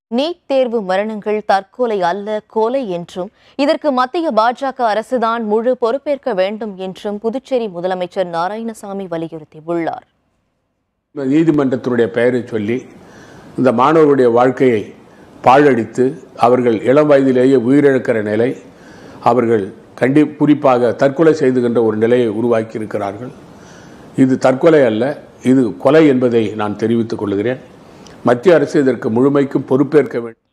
NEET தேர்வு மரணங்கள் தற்கொலை அல்ல கொலை என்றும் இதற்கு மத்திய பாஜக அரசுதான் முழு பொறுப்பேற்க வேண்டும் என்றும் புதுச்சேரி முதலமைச்சர் நாராயணசாமி வலியுறுத்தியுள்ளார் நீதிமன்றத்தினுடைய பெயரை சொல்லி இந்த மாணவருடைய வாழ்க்கையை பாழடித்து அவர்கள் இளம் வயதிலேயே உயிரிழக்கிற நிலை அவர்கள் கண்டி குறிப்பாக தற்கொலை செய்துகின்ற ஒரு நிலையை உருவாக்கி இருக்கிறார்கள் இது தற்கொலை அல்ல இது கொலை என்பதை நான் தெரிவித்துக் கொள்கிறேன் மத்திய அரசு இதற்கு முழுமைக்கும் பொறுப்பேற்க வேண்டும்